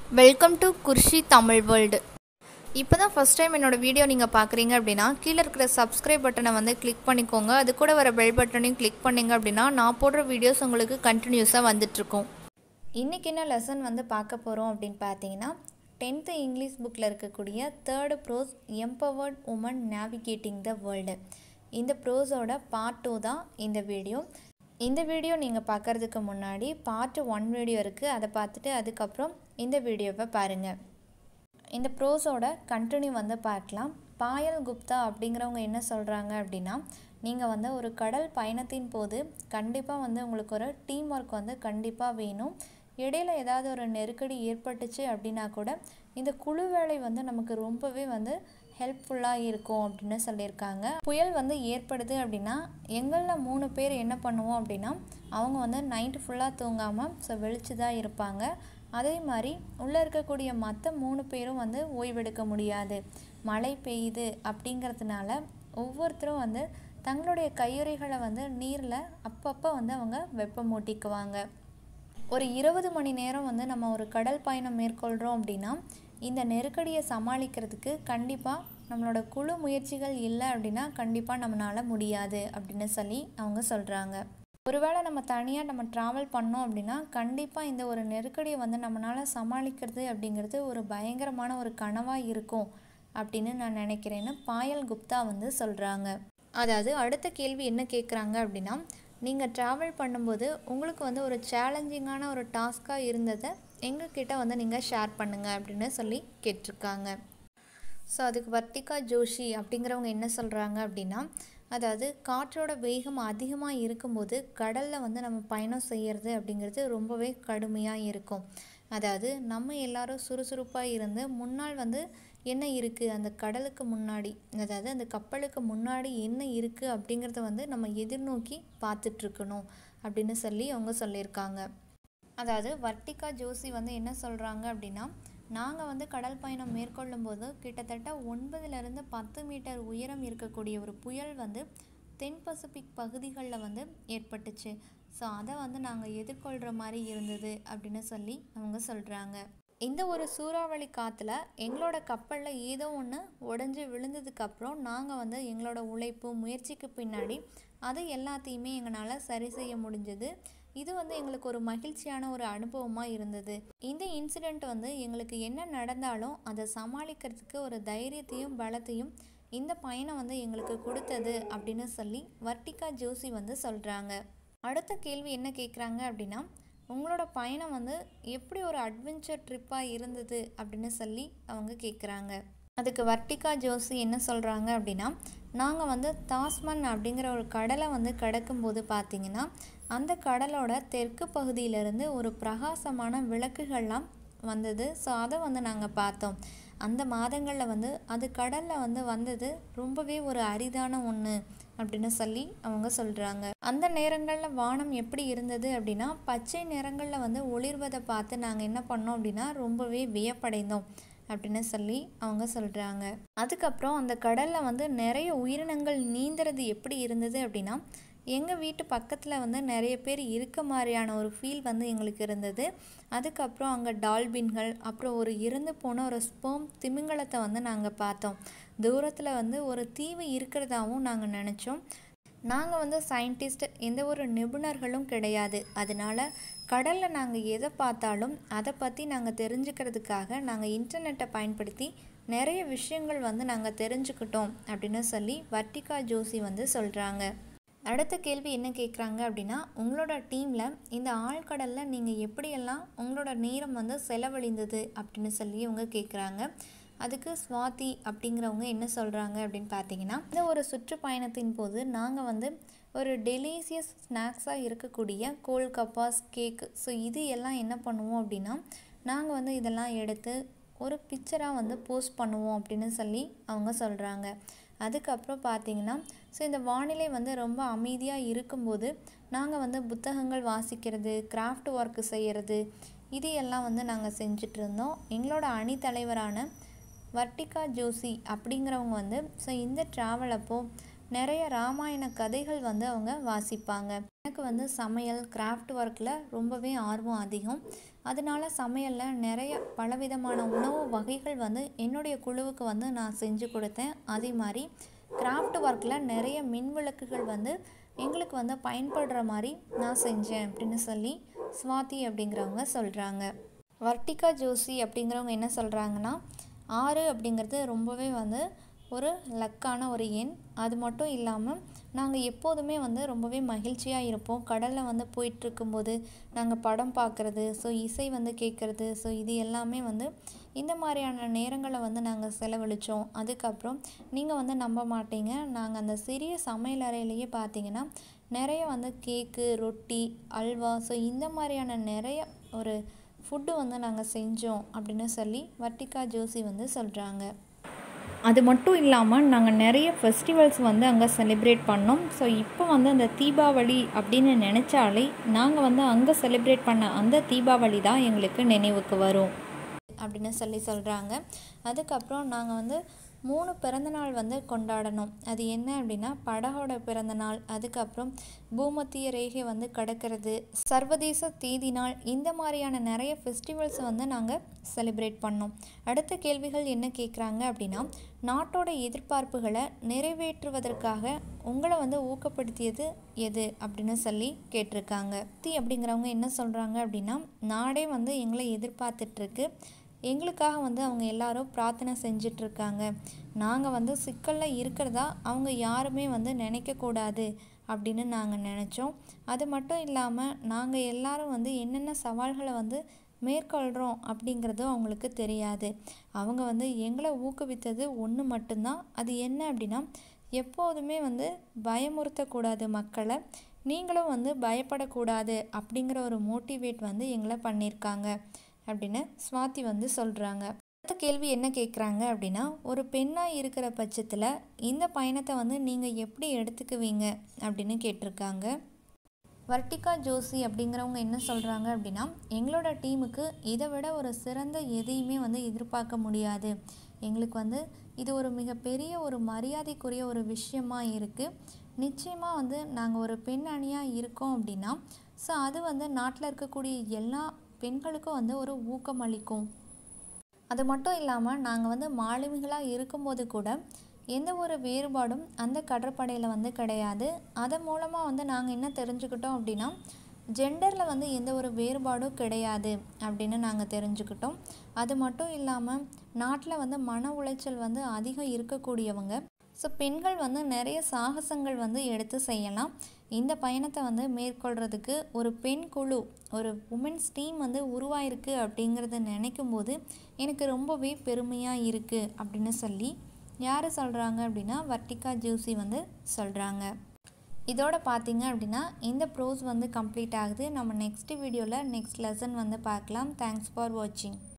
welcome to Kurshi Tamil world இப்போ தான் first time என்னோட வீடியோ நீங்கள் பார்க்குறீங்க அப்படின்னா கீழே இருக்கிற சப்ஸ்கிரைப் பட்டனை வந்து கிளிக் பண்ணிக்கோங்க அது கூட வர பெல் பட்டனையும் கிளிக் பண்ணிங்க அப்படின்னா நான் போடுற வீடியோஸ் உங்களுக்கு கண்டினியூஸாக வந்துட்டுருக்கும் இன்றைக்கி என்ன லெசன் வந்து பார்க்க போகிறோம் அப்படின்னு பார்த்தீங்கன்னா டென்த்து இங்கிலீஷ் புக்கில் இருக்கக்கூடிய third prose empowered women navigating the world இந்த ப்ரோஸோட பார்ட் டூ தான் இந்த வீடியோ இந்த வீடியோ நீங்கள் பார்க்குறதுக்கு முன்னாடி பார்ட் ஒன் வீடியோ இருக்குது அதை பார்த்துட்டு அதுக்கப்புறம் இந்த வீடியோவை பாருங்கள் இந்த ப்ரோஸோட கண்டினியூ வந்து பார்க்கலாம் பாயல் குப்தா அப்படிங்கிறவங்க என்ன சொல்கிறாங்க அப்படின்னா நீங்கள் வந்து ஒரு கடல் பயணத்தின் போது கண்டிப்பாக வந்து உங்களுக்கு ஒரு டீம் ஒர்க் வந்து கண்டிப்பாக வேணும் இடையில ஏதாவது ஒரு நெருக்கடி ஏற்பட்டுச்சு அப்படின்னா கூட இந்த குழு வேலை வந்து நமக்கு ரொம்பவே வந்து ஹெல்ப்ஃபுல்லாக இருக்கும் அப்படின்னு சொல்லியிருக்காங்க புயல் வந்து ஏற்படுது அப்படின்னா எங்களில் மூணு பேர் என்ன பண்ணுவோம் அப்படின்னா அவங்க வந்து நைட்டு ஃபுல்லாக தூங்காமல் ஸோ வெளிச்சு தான் இருப்பாங்க அதே மாதிரி உள்ளே இருக்கக்கூடிய மற்ற மூணு பேரும் வந்து ஓய்வெடுக்க முடியாது மழை பெய்யுது அப்படிங்கிறதுனால ஒவ்வொருத்தரும் வந்து தங்களுடைய கையுறைகளை வந்து நீரில் அப்பப்போ வந்து அவங்க வெப்பம் மூட்டிக்குவாங்க ஒரு இருபது மணி நேரம் வந்து நம்ம ஒரு கடல் பயணம் மேற்கொள்கிறோம் அப்படின்னா இந்த நெருக்கடியை சமாளிக்கிறதுக்கு கண்டிப்பாக நம்மளோட குழு முயற்சிகள் இல்லை அப்படின்னா கண்டிப்பாக நம்மளால் முடியாது அப்படின்னு சொல்லி அவங்க சொல்கிறாங்க ஒருவேளை நம்ம தனியாக நம்ம ட்ராவல் பண்ணோம் அப்படின்னா கண்டிப்பாக இந்த ஒரு நெருக்கடியை வந்து நம்மளால் சமாளிக்கிறது அப்படிங்கிறது ஒரு பயங்கரமான ஒரு கனவாக இருக்கும் அப்படின்னு நான் நினைக்கிறேன்னு பாயல் குப்தா வந்து சொல்கிறாங்க அதாவது அடுத்த கேள்வி என்ன கேட்குறாங்க அப்படின்னா நீங்கள் ட்ராவல் பண்ணும்போது உங்களுக்கு வந்து ஒரு சேலஞ்சிங்கான ஒரு டாஸ்க்காக இருந்ததை எங்ககிட்ட வந்து நீங்கள் ஷேர் பண்ணுங்கள் அப்படின்னு சொல்லி கேட்டிருக்காங்க ஸோ அதுக்கு வர்த்திகா ஜோஷி அப்படிங்கிறவங்க என்ன சொல்கிறாங்க அப்படின்னா அதாவது காற்றோட வேகம் அதிகமாக இருக்கும்போது கடலில் வந்து நம்ம பயணம் செய்கிறது அப்படிங்கிறது ரொம்பவே கடுமையாக இருக்கும் அதாவது நம்ம எல்லாரும் சுறுசுறுப்பாக இருந்து முன்னால் வந்து என்ன இருக்குது அந்த கடலுக்கு முன்னாடி அதாவது அந்த கப்பலுக்கு முன்னாடி என்ன இருக்குது அப்படிங்கிறத வந்து நம்ம எதிர்நோக்கி பார்த்துட்ருக்கணும் அப்படின்னு சொல்லி அவங்க சொல்லியிருக்காங்க அதாவது வர்த்திகா ஜோசி வந்து என்ன சொல்கிறாங்க அப்படின்னா நாங்கள் வந்து கடல் பயணம் மேற்கொள்ளும் போது கிட்டத்தட்ட ஒன்பதுலேருந்து பத்து மீட்டர் உயரம் இருக்கக்கூடிய ஒரு புயல் வந்து தென் பசிபிக் பகுதிகளில் வந்து ஏற்பட்டுச்சு ஸோ அதை வந்து நாங்கள் எதிர்கொள்கிற மாதிரி இருந்தது அப்படின்னு சொல்லி அவங்க சொல்கிறாங்க இந்த ஒரு சூறாவளி காற்றுல எங்களோட கப்பலில் ஏதோ ஒன்று உடஞ்சி விழுந்ததுக்கப்புறம் நாங்கள் வந்து எங்களோட உழைப்பு முயற்சிக்கு பின்னாடி அது எல்லாத்தையுமே எங்களால் சரி செய்ய முடிஞ்சது இது வந்து எங்களுக்கு ஒரு மகிழ்ச்சியான ஒரு அனுபவமாக இருந்தது இந்த இன்சிடெண்ட் வந்து எங்களுக்கு என்ன நடந்தாலும் அதை சமாளிக்கிறதுக்கு ஒரு தைரியத்தையும் பலத்தையும் இந்த பயணம் வந்து எங்களுக்கு கொடுத்தது அப்படின்னு சொல்லி வர்த்திகா ஜோசி வந்து சொல்கிறாங்க அடுத்த கேள்வி என்ன கேட்குறாங்க அப்படின்னா உங்களோட பயணம் வந்து எப்படி ஒரு அட்வென்ச்சர் ட்ரிப்பாக இருந்தது அப்படின்னு சொல்லி அவங்க கேட்குறாங்க அதுக்கு வர்த்திகா ஜோசி என்ன சொல்கிறாங்க அப்படின்னா நாங்கள் வந்து தாஸ்மன் அப்படிங்கிற ஒரு கடலை வந்து கடக்கும்போது பார்த்தீங்கன்னா அந்த கடலோட தெற்கு பகுதியிலேருந்து ஒரு பிரகாசமான விளக்குகள்லாம் வந்தது ஸோ அதை வந்து நாங்கள் பார்த்தோம் அந்த மாதங்களில் வந்து அது கடலில் வந்து வந்தது ரொம்பவே ஒரு அரிதான ஒன்று அப்படின்னு சொல்லி அவங்க சொல்கிறாங்க அந்த நேரங்களில் வானம் எப்படி இருந்தது அப்படின்னா பச்சை நிறங்களில் வந்து ஒளிர்வதை பார்த்து நாங்கள் என்ன பண்ணோம் அப்படின்னா ரொம்பவே வியப்படைந்தோம் அப்படின்னு சொல்லி அவங்க சொல்கிறாங்க அதுக்கப்புறம் அந்த கடலில் வந்து நிறைய உயிரினங்கள் நீந்துறது எப்படி இருந்தது அப்படின்னா எங்கள் வீட்டு பக்கத்தில் வந்து நிறைய பேர் இருக்க மாதிரியான ஒரு ஃபீல் வந்து எங்களுக்கு இருந்தது அதுக்கப்புறம் அங்கே டால்பின்கள் அப்புறம் ஒரு இறந்து போன ஒரு ஸ்போம் திமிங்கலத்தை வந்து நாங்கள் பார்த்தோம் தூரத்தில் வந்து ஒரு தீவு இருக்கிறதாவும் நாங்கள் நினச்சோம் நாங்கள் வந்து சயின்டிஸ்ட் எந்த ஒரு நிபுணர்களும் கிடையாது அதனால் கடலில் நாங்கள் எதை பார்த்தாலும் அதை பற்றி நாங்கள் தெரிஞ்சுக்கிறதுக்காக நாங்கள் இன்டர்நெட்டை பயன்படுத்தி நிறைய விஷயங்கள் வந்து நாங்கள் தெரிஞ்சுக்கிட்டோம் அப்படின்னு சொல்லி வர்த்திகா ஜோசி வந்து சொல்கிறாங்க அடுத்த கேள்வி என்ன கேட்குறாங்க அப்படின்னா உங்களோட டீமில் இந்த ஆழ்கடலில் நீங்கள் எப்படியெல்லாம் உங்களோட நேரம் வந்து செலவழிந்தது அப்படின்னு சொல்லி அவங்க கேட்குறாங்க அதுக்கு ஸ்வாதி அப்படிங்கிறவங்க என்ன சொல்கிறாங்க அப்படின்னு பார்த்தீங்கன்னா இந்த ஒரு சுற்றுப்பயணத்தின் போது நாங்கள் வந்து ஒரு டெலிசியஸ் ஸ்நாக்ஸாக இருக்கக்கூடிய கோல் கப்பாஸ் கேக் ஸோ இது எல்லாம் என்ன பண்ணுவோம் அப்படின்னா நாங்கள் வந்து இதெல்லாம் எடுத்து ஒரு பிக்சராக வந்து போஸ்ட் பண்ணுவோம் அப்படின்னு சொல்லி அவங்க சொல்கிறாங்க அதுக்கப்புறம் பார்த்தீங்கன்னா ஸோ இந்த வானிலை வந்து ரொம்ப அமைதியாக இருக்கும்போது நாங்கள் வந்து புத்தகங்கள் வாசிக்கிறது கிராஃப்ட் ஒர்க்கு செய்கிறது இது எல்லாம் வந்து நாங்கள் செஞ்சுட்டு இருந்தோம் எங்களோட அணி தலைவரான வர்த்திகா ஜோசி அப்படிங்கிறவங்க வந்து ஸோ இந்த ட்ராவல் அப்போது நிறைய ராமாயண கதைகள் வந்து அவங்க வாசிப்பாங்க எனக்கு வந்து சமையல் கிராஃப்ட் ஒர்க்கில் ரொம்பவே ஆர்வம் அதிகம் அதனால சமையலில் நிறைய பலவிதமான உணவு வகைகள் வந்து என்னுடைய குழுவுக்கு வந்து நான் செஞ்சு கொடுத்தேன் அதே மாதிரி கிராஃப்ட் ஒர்க்கில் நிறைய மின் விளக்குகள் வந்து எங்களுக்கு வந்து பயன்படுற மாதிரி நான் செஞ்சேன் அப்படின்னு சொல்லி ஸ்வாதி அப்படிங்கிறவங்க சொல்கிறாங்க வர்ட்டிகா ஜோசி அப்படிங்கிறவங்க என்ன சொல்கிறாங்கன்னா ஆறு அப்படிங்கிறது ரொம்பவே வந்து ஒரு லக்கான ஒரு எண் அது மட்டும் இல்லாமல் நாங்கள் எப்போதுமே வந்து ரொம்பவே மகிழ்ச்சியாக இருப்போம் கடலில் வந்து போயிட்டுருக்கும்போது நாங்கள் படம் பார்க்குறது ஸோ இசை வந்து கேட்குறது ஸோ இது எல்லாமே வந்து இந்த மாதிரியான நேரங்களை வந்து நாங்கள் செலவழித்தோம் அதுக்கப்புறம் நீங்கள் வந்து நம்ப மாட்டீங்க நாங்கள் அந்த சிறிய சமையல் அறையிலேயே பார்த்தீங்கன்னா நிறைய வந்து கேக்கு ரொட்டி அல்வா ஸோ இந்த மாதிரியான நிறைய ஒரு ஃபுட்டு வந்து நாங்கள் செஞ்சோம் அப்படின்னு சொல்லி வர்ட்டிகா ஜோசி வந்து சொல்கிறாங்க அது மட்டும் இல்லாமல் நாங்கள் நிறைய ஃபெஸ்டிவல்ஸ் வந்து அங்கே செலிப்ரேட் பண்ணோம் ஸோ இப்போ வந்து அந்த தீபாவளி அப்படின்னு நினச்சாலே நாங்கள் வந்து அங்கே செலிப்ரேட் பண்ண அந்த தீபாவளி தான் எங்களுக்கு நினைவுக்கு வரும் அப்படின்னு சொல்லி சொல்கிறாங்க அதுக்கப்புறம் நாங்கள் வந்து மூணு பிறந்தநாள் வந்து கொண்டாடணும் அது என்ன அப்படின்னா படகோட பிறந்தநாள் அதுக்கப்புறம் பூமத்திய ரேகை வந்து கடக்கிறது சர்வதேச தேதி நாள் இந்த மாதிரியான நிறைய ஃபெஸ்டிவல்ஸை வந்து நாங்கள் செலிப்ரேட் பண்ணோம் அடுத்த கேள்விகள் என்ன கேட்குறாங்க அப்படின்னா நாட்டோட எதிர்பார்ப்புகளை நிறைவேற்றுவதற்காக உங்களை வந்து ஊக்கப்படுத்தியது எது அப்படின்னு சொல்லி கேட்டிருக்காங்க தி அப்படிங்கிறவங்க என்ன சொல்கிறாங்க அப்படின்னா நாடே வந்து எங்களை எதிர்பார்த்துட்ருக்கு எங்களுக்காக வந்து அவங்க எல்லாரும் பிரார்த்தனை செஞ்சிட்ருக்காங்க நாங்கள் வந்து சிக்கலில் இருக்கிறதா அவங்க யாருமே வந்து நினைக்கக்கூடாது அப்படின்னு நாங்கள் நினச்சோம் அது மட்டும் இல்லாமல் நாங்கள் எல்லாரும் வந்து என்னென்ன சவால்களை வந்து மேற்கொள்கிறோம் அப்படிங்கிறதும் அவங்களுக்கு தெரியாது அவங்க வந்து எங்களை ஊக்குவித்தது ஒன்று மட்டும்தான் அது என்ன அப்படின்னா எப்போதுமே வந்து பயமுறுத்தக்கூடாது மக்களை நீங்களும் வந்து பயப்படக்கூடாது அப்படிங்கிற ஒரு மோட்டிவேட் வந்து எங்களை பண்ணியிருக்காங்க அப்படின்னு ஸ்வாதி வந்து சொல்கிறாங்க அடுத்த கேள்வி என்ன கேட்குறாங்க அப்படின்னா ஒரு பெண்ணாக இருக்கிற பட்சத்தில் இந்த பயணத்தை வந்து நீங்கள் எப்படி எடுத்துக்குவீங்க அப்படின்னு கேட்டிருக்காங்க வர்ட்டிகா ஜோசி அப்படிங்கிறவங்க என்ன சொல்கிறாங்க அப்படின்னா எங்களோட டீமுக்கு இதை விட ஒரு சிறந்த எதையுமே வந்து எதிர்பார்க்க முடியாது எங்களுக்கு வந்து இது ஒரு மிகப்பெரிய ஒரு மரியாதைக்குரிய ஒரு விஷயமா இருக்குது நிச்சயமாக வந்து நாங்கள் ஒரு பெண் அணியாக இருக்கோம் அப்படின்னா ஸோ அது வந்து நாட்டில் இருக்கக்கூடிய எல்லா பெண்களுக்கும் வந்து ஒரு ஊக்கம் அளிக்கும் அது மட்டும் இல்லாமல் நாங்கள் வந்து மாலுமிகளாக இருக்கும்போது கூட எந்த ஒரு வேறுபாடும் அந்த கடற்படையில் வந்து கிடையாது அதன் மூலமாக வந்து நாங்கள் என்ன தெரிஞ்சுக்கிட்டோம் அப்படின்னா ஜெண்டரில் வந்து எந்த ஒரு வேறுபாடும் கிடையாது அப்படின்னு நாங்கள் தெரிஞ்சுக்கிட்டோம் அது மட்டும் இல்லாமல் நாட்டில் வந்து மன உளைச்சல் வந்து அதிகம் இருக்கக்கூடியவங்க ஸோ பெண்கள் வந்து நிறைய சாகசங்கள் வந்து எடுத்து செய்யலாம் இந்த பயணத்தை வந்து மேற்கொள்கிறதுக்கு ஒரு பெண் குழு ஒரு உமன்ஸ் டீம் வந்து உருவாயிருக்கு அப்படிங்கிறத நினைக்கும் போது எனக்கு ரொம்பவே பெருமையாக இருக்குது அப்படின்னு சொல்லி யார் சொல்கிறாங்க அப்படின்னா வர்ட்டிகா ஜூசி வந்து சொல்கிறாங்க இதோட பார்த்தீங்க அப்படின்னா இந்த ப்ரோஸ் வந்து கம்ப்ளீட் ஆகுது நம்ம நெக்ஸ்ட் வீடியோவில் நெக்ஸ்ட் லெசன் வந்து பார்க்கலாம் தேங்க்ஸ் ஃபார் வாட்சிங்